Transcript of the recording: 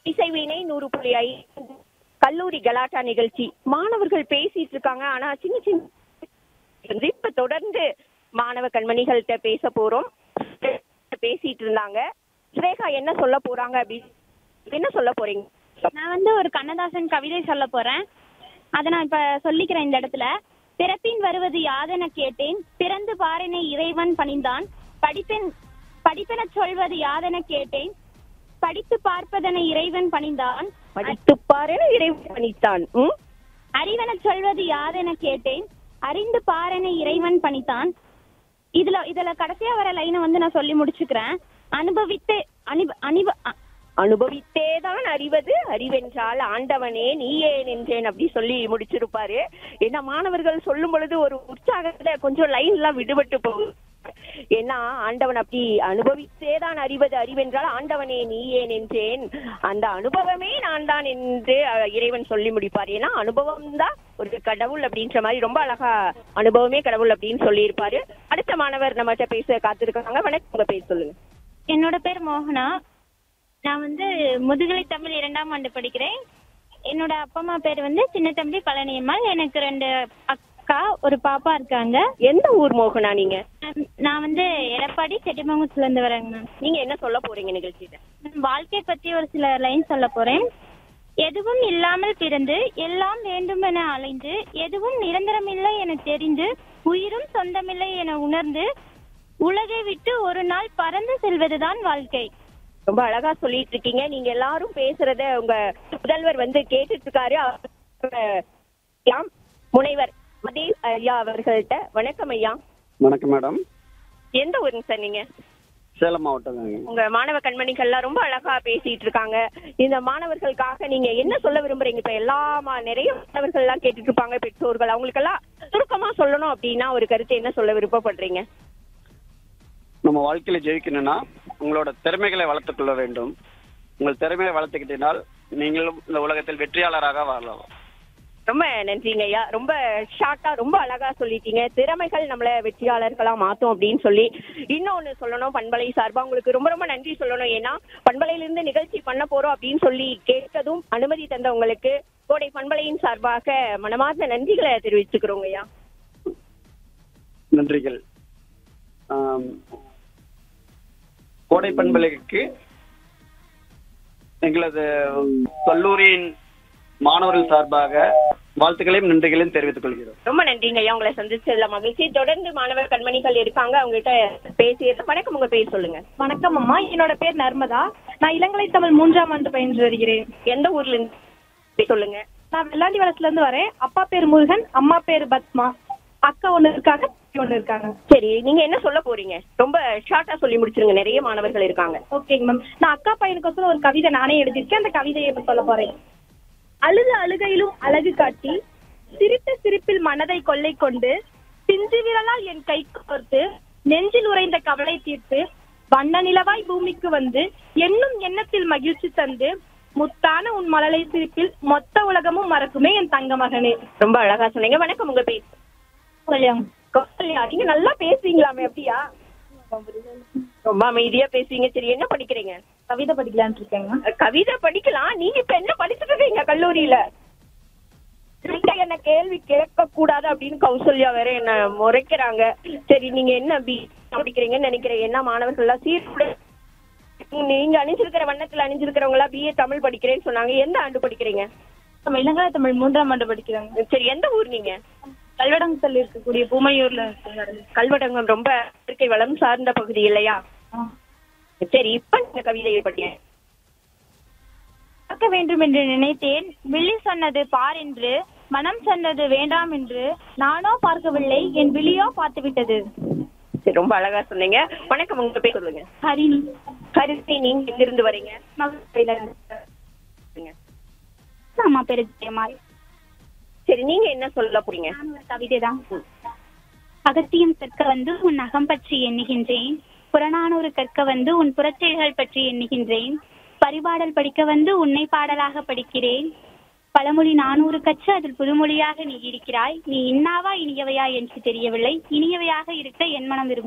இசைவீணை நூறு புள்ளி ஐந்து கல்லூரி கலாட்டா நிகழ்ச்சி மாணவர்கள் பேசிட்டு இருக்காங்க ஆனா சின்ன சின்ன இப்ப தொடர்ந்து மாணவ கண்மணிகள்கிட்ட பேச போறோம் பேசிட்டு இருந்தாங்க ஸ்ரேகா என்ன சொல்ல போறாங்க அப்படி என்ன சொல்ல போறீங்க நான் வந்து ஒரு கண்ணதாசன் கவிதை சொல்ல போறேன் அதை நான் இப்ப சொல்லிக்கிறேன் இந்த இடத்துல பிறப்பின் வருவது யாதென கேட்டேன் பிறந்து பாரினை இறைவன் பணிந்தான் படிப்பென் படிப்பென சொல்வது யாதென கேட்டேன் படித்து பார்ப்பதென இறைவன் பணிந்தான் படித்து பாரு இறைவன் பணித்தான் ம்? அறிவென சொல்வது யாதென கேட்டேன் அறிந்து பாரென இறைவன் பணித்தான் இதுல இதுல கடைசியா வர லைனை வந்து நான் சொல்லி முடிச்சுக்கிறேன் அனுபவித்து அனுப அனுப அ- அனுபவித்தேதான் அறிவது அறிவென்றால் ஆண்டவனே நீயே நின்றேன் அப்படி சொல்லி முடிச்சிருப்பாரு ஏன்னா மாணவர்கள் சொல்லும் பொழுது ஒரு உற்சாகத்துல கொஞ்சம் லைன் எல்லாம் விடுபட்டு போகுது ஏன்னா ஆண்டவன் அப்படி அனுபவித்தேதான் அறிவது அறிவென்றால் ஆண்டவனே நீயே நின்றேன் அந்த அனுபவமே நான் தான் என்று அஹ், இறைவன் சொல்லி முடிப்பார் ஏன்னா அனுபவம் தான் ஒரு கடவுள் அப்படின்ற மாதிரி ரொம்ப அழகா அனுபவமே கடவுள் அப்படின்னு சொல்லியிருப்பாரு அடுத்த மாணவர் நம்மகிட்ட பேச காத்திருக்காங்க வணக்கம் உங்க பேர் சொல்லுங்க என்னோட பேர் மோகனா நான் வந்து முதுகலை தமிழ் இரண்டாம் ஆண்டு படிக்கிறேன் என்னோட அப்பா அம்மா பேர் வந்து சின்ன தம்பி பழனியம்மாள் எனக்கு ரெண்டு அக்கா ஒரு பாப்பா இருக்காங்க எந்த ஊர் மோகனா நீங்க நான்- நான் வந்து எடப்பாடி செட்டிமங்கலத்துல இருந்து வரேங்க மேம் நீங்க என்ன சொல்ல போறீங்க நிகழ்ச்சியில நான் வாழ்க்கை பத்தி ஒரு சில லைன் சொல்ல போறேன் எதுவும் இல்லாமல் பிறந்து எல்லாம் வேண்டுமென அலைந்து எதுவும் நிரந்தரமில்லை என தெரிந்து உயிரும் சொந்தமில்லை என உணர்ந்து உலகை விட்டு ஒரு நாள் பறந்து செல்வதுதான் வாழ்க்கை ரொம்ப அழகா சொல்லிட்டு இருக்கீங்க நீங்க எல்லாரும் பேசுறத உங்க முதல்வர் வந்து கேட்டுட்டு இருக்காரு அவர், யாம் முனைவர் மதீர் ஐயா அவர்கள்ட்ட வணக்கம் ஐயா வணக்கம் மேடம் எந்த ஊருங்க சார் நீங்க சேலம் மாவட்டம் தாங்க உங்க மாணவ கண்மணிகள்லாம் ரொம்ப அழகா பேசிட்டு இருக்காங்க இந்த மாணவர்களுக்காக நீங்க என்ன சொல்ல விரும்புறீங்க இப்ப எல்லா மா- நிறைய மாணவர்கள் எல்லாம் கேட்டுட்டு இருப்பாங்க பெற்றோர்கள் அவங்களுக்கெல்லாம் சுருக்கமா சொல்லணும் அப்படின்னா ஒரு கருத்து என்ன சொல்ல விருப்பப்படுறீங்க நம்ம வாழ்க்கையில ஜெயிக்கணும்னா உங்களோட திறமைகளை வளர்த்துக் கொள்ள வேண்டும் உங்கள் திறமையை வளர்த்துக்கிட்டீனால் நீங்களும் இந்த உலகத்தில் வெற்றியாளராக வாழலாம் ரொம்ப நன்றிங்க ஐயா ரொம்ப ஷார்ட்டா ரொம்ப அழகா சொல்லிட்டீங்க திறமைகள் நம்மள வெற்றியாளர்களா மாத்தும் அப்படின்னு சொல்லி இன்னொன்னு சொல்லணும் பண்பலை சார்பா உங்களுக்கு ரொம்ப ரொம்ப நன்றி சொல்லணும் ஏன்னா பண்பலையில இருந்து நிகழ்ச்சி பண்ண போறோம் அப்படின்னு சொல்லி கேட்டதும் அனுமதி தந்த உங்களுக்கு கோடை பண்பலையின் சார்பாக மனமார்ந்த நன்றிகளை தெரிவிச்சுக்கிறோங்க ஐயா நன்றிகள் ஆம், கோடை பண்பலைக்கு எங்களது கல்லூரியின் மாணவர்கள் சார்பாக வாழ்த்துக்களையும் நன்றிகளையும் தெரிவித்துக் கொள்கிறோம் ரொம்ப நன்றிங்க ஐயா உங்களை சந்திச்சதுல மகிழ்ச்சி தொடர்ந்து மாணவர் கண்மணிகள் இருக்காங்க அவங்ககிட்ட பேசியது வணக்கம் உங்க பேர் சொல்லுங்க வணக்கம் அம்மா என்னோட பேர் நர்மதா நான் இளங்கலை தமிழ் மூன்றாம் ஆண்டு பயின்று வருகிறேன் எந்த ஊர்ல இருந்து சொல்லுங்க நான் வெள்ளாண்டி வளத்துல இருந்து வரேன் அப்பா பேர் முருகன் அம்மா பேர் பத்மா அக்கா ஒண்ணு இருக்காங்க தம்பி ஒண்ணு இருக்காங்க சரி நீங்க என்ன சொல்ல போறீங்க ரொம்ப ஷார்ட்டா சொல்லி முடிச்சிருங்க நிறைய மாணவர்கள் இருக்காங்க ஓகேங்க மேம் நான் அக்கா பையனுக்கோசரம் ஒரு கவிதை நானே எழுதியிருக்கேன் அந்த கவிதையை இப்ப சொல்ல போறேன் அழுது அழுகையிலும் அழகு காட்டி சிரித்த சிரிப்பில் மனதை கொள்ளை கொண்டு பிஞ்சு விரலால் என் கை கோர்த்து நெஞ்சில் உறைந்த கவலை தீர்த்து வண்ண நிலவாய் பூமிக்கு வந்து எண்ணும் எண்ணத்தில் மகிழ்ச்சி தந்து முத்தான உன் மழலை சிரிப்பில் மொத்த உலகமும் மறக்குமே என் தங்க மகனே ரொம்ப அழகா சொன்னீங்க வணக்கம் உங்க பேர் கௌசல்யா நீங்க நல்லா பேசுவீங்களாமே அப்படியா ரொம்ப அமைதியா பேசுவீங்க சரி என்ன படிக்கிறீங்க கவிதை படிக்கலான்னு இருக்கேங்க அஹ், கவிதை படிக்கலாம் நீங்க இப்ப என்ன படிச்சுட்டு இருக்கீங்க கல்லூரியில நீங்க என்ன கேள்வி கேட்க கூடாது அப்படின்னு கௌசல்யா வேற என்ன முறைக்கிறாங்க சரி நீங்க என்ன பி படிக்கிறீங்கன்னு நினைக்கிறேன் என்ன மாணவர்கள் எல்லாம் சீர்குட நீங்க அணிஞ்சிருக்கிற வண்ணத்துல அணிஞ்சிருக்கிறவங்க எல்லாம் பிஏ தமிழ் படிக்கிறேன்னு சொன்னாங்க எந்த ஆண்டு படிக்கிறீங்க நம்ம இளங்கலை தமிழ் மூன்றாம் ஆண்டு படிக்கிறாங்க சரி எந்த ஊர் நீங்க கல்வடங்கத்தில் இருக்கக்கூடிய பூமையூர்ல இருக்காங்க கல்வடங்கம் ரொம்ப இயற்கை வளம் சார்ந்த பகுதி இல்லையா சரி இப்ப இந்த கவிதையை படிங்க பார்க்க வேண்டும் என்று நினைத்தேன் விழி சொன்னது பார் என்று மனம் சொன்னது வேண்டாம் என்று நானோ பார்க்கவில்லை என் விழியோ பார்த்து விட்டது சரி ரொம்ப அழகா சொன்னீங்க வணக்கம் உங்க பேர் சொல்லுங்க ஹரிணி கருத்தை நீங்க எங்க இருந்து வரீங்க சொல்லுங்க. அம்மா பேரு ஜெயமால் சரி நீங்க என்ன சொல்ல போறீங்க நான் ஒரு கவிதை தான் அகத்தியம் கற்க வந்து உன் அகம் பற்றி எண்ணுகின்றேன் புறநானூறு கற்க வந்து உன் புறச்செயல்கள் பற்றி எண்ணுகின்றேன் பரிபாடல் படிக்க வந்து உன்னை பாடலாக படிக்கிறேன் பழமொழி நானூறு கற்று அதில் புதுமொழியாக நீ இருக்கிறாய் நீ இன்னாவா இனியவையா என்று தெரியவில்லை இனியவையாக இருக்க என் மனம் விரும்புகிறேன்